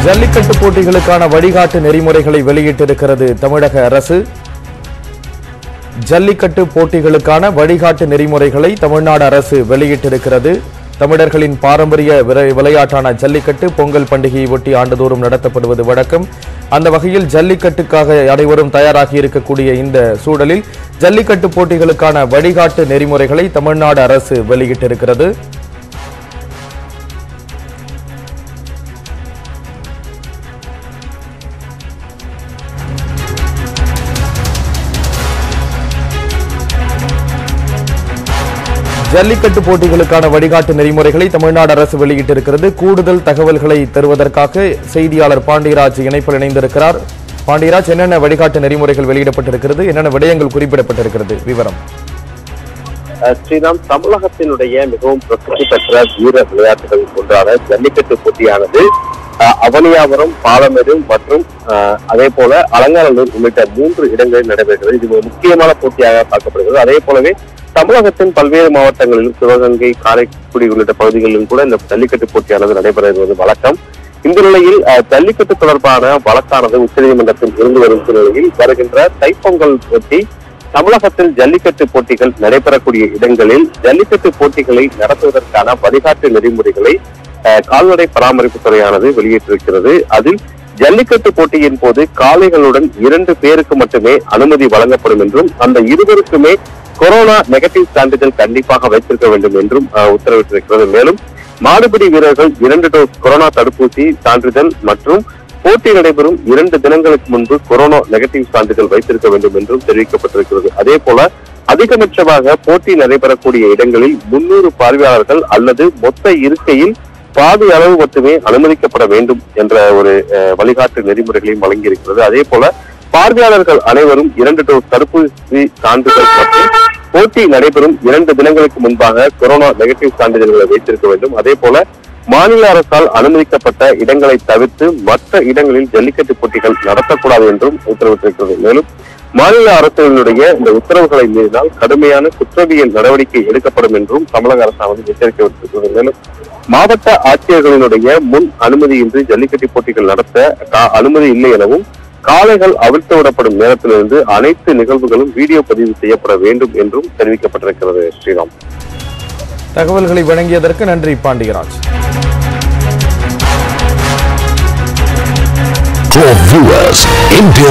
ஜல்லிக்கட்டு போட்டிகளுக்கான வழிகாட்டு நெறிமுறைகளை வெளியிட்டிருக்கிறது தமிழக அரசு ஜல்லிக்கட்டு போட்டிகளுக்கான வழிகாட்டு நெறிமுறைகளை தமிழ்நாடு அரசு வெளியிட்டிருக்கிறது தமிழர்களின் பாரம்பரிய விரை- விளையாட்டான ஜல்லிக்கட்டு பொங்கல் பண்டிகையை ஒட்டி ஆண்டுதோறும் நடத்தப்படுவது வழக்கம் அந்த வகையில் ஜல்லிக்கட்டுக்காக அனைவரும் தயாராகி இருக்கக்கூடிய இந்த சூழலில் ஜல்லிக்கட்டு போட்டிகளுக்கான வழிகாட்டு நெறிமுறைகளை தமிழ்நாடு அரசு வெளியிட்டிருக்கிறது ஜல்லிக்கட்டு போட்டிகளுக்கான வழிகாட்டு நெறிமுறைகளை தமிழ்நாடு அரசு வெளியிட்டிருக்கிறது கூடுதல் தகவல்களை தருவதற்காக செய்தியாளர் பாண்டியராஜ் இணைப்பில் இணைந்திருக்கிறார் பாண்டியராஜ் என்னென்ன வழிகாட்டு நெறிமுறைகள் வெளியிடப்பட்டிருக்கிறது என்னென்ன விடயங்கள் குறிப்பிடப்பட்டிருக்கிறது விவரம் அஹ் ஸ்ரீராம் தமிழகத்தினுடைய மிகவும் பிரசித்தி பெற்ற வீர விளையாட்டுகள் ஒன்றான ஜல்லிக்கட்டு போட்டியானது அஹ், அவனியாபுரம் பாலமேடு மற்றும் அஹ், அதே போல அலங்காநல்லூர் உள்ளிட்ட மூன்று இடங்களில் நடைபெறுகிறது இது ஒரு முக்கியமான போட்டியாக பார்க்கப்படுகிறது அதே போலவே தமிழகத்தின் பல்வேறு மாவட்டங்களிலும் சிவகங்கை காரைக்குடி உள்ளிட்ட பகுதிகளிலும் கூட இந்த ஜல்லிக்கட்டு போட்டியானது நடைபெறுவது வழக்கம் இந்த நிலையில் அஹ், ஜல்லிக்கட்டு தொடர்பான வழக்கானது உச்சநீதிமன்றத்தில் இருந்து வரும் சூழ்நிலையில் வருகின்ற தைப்பொங்கல் ஒட்டி தமிழகத்தில் ஜல்லிக்கட்டு போட்டிகள் நடைபெறக்கூடிய இடங்களில் ஜல்லிக்கட்டு போட்டிகளை நடத்துவதற்கான வழிகாட்டு நெறிமுறைகளை அஹ், கால்நடை பராமரிப்பு துறையானது வெளியிட்டிருக்கிறது அதில் ஜல்லிக்கட்டு போட்டியின் போது காளைகளுடன் இரண்டு பேருக்கு மட்டுமே அனுமதி வழங்கப்படும் என்றும் அந்த இருவருக்குமே கொரோனா நெகட்டிவ் சான்றிதழ் கண்டிப்பாக வைத்திருக்க வேண்டும் என்றும் அஹ், உத்தரவிட்டிருக்கிறது மேலும் மாடுபிடி வீரர்கள் இரண்டு டோஸ் கொரோனா தடுப்பூசி சான்றிதழ் மற்றும் போட்டி நடைபெறும் இரண்டு தினங்களுக்கு முன்பு கொரோனா நெகட்டிவ் சான்றிதழ் வைத்திருக்க வேண்டும் என்றும் தெரிவிக்கப்பட்டிருக்கிறது அதே போல அதிகபட்சமாக போட்டி நடைபெறக்கூடிய இடங்களில் முன்னூறு பார்வையாளர்கள் அல்லது மொத்த இருக்கையில் பாதி அளவு மட்டுமே அனுமதிக்கப்பட வேண்டும் என்ற ஒரு அஹ், வழிகாட்டு நெறிமுறைகளையும் வழங்கியிருக்கிறது அதே போல பார்வையாளர்கள் அனைவரும் இரண்டு டோஸ் தடுப்பூசி சான்றிதழ் மற்றும் போட்டி நடைபெறும் இரண்டு தினங்களுக்கு முன்பாக கொரோனா நெகட்டிவ் சான்றிதழ்களை வைத்திருக்க வேண்டும் அதே போல மாநில அரசால் அனுமதிக்கப்பட்ட இடங்களை தவிர்த்து மற்ற இடங்களில் ஜல்லிக்கட்டு போட்டிகள் நடத்தக்கூடாது என்றும் உத்தரவிட்டிருக்கிறது மேலும் மாநில அரசுகளுடைய இந்த உத்தரவுகளை மீறினால் கடுமையான குற்றவியல் நடவடிக்கை எடுக்கப்படும் என்றும் தமிழக அரசானது எச்சரிக்கை விடுத்திருக்கிறது மேலும் மாவட்ட ஆட்சியர்களினுடைய முன் அனுமதியின்றி ஜல்லிக்கட்டு போட்டிகள் நடத்த கா- அனுமதி இல்லை எனவும் காளைகள் அவிழ்த்து விடப்படும் நேரத்திலிருந்து அனைத்து நிகழ்வுகளும் வீடியோ பதிவு செய்யப்பட வேண்டும் என்றும் தெரிவிக்கப்பட்டிருக்கிறது ஸ்ரீராம் தகவல்களை வழங்கியதற்கு நன்றி பாண்டியராஜ் For viewers, India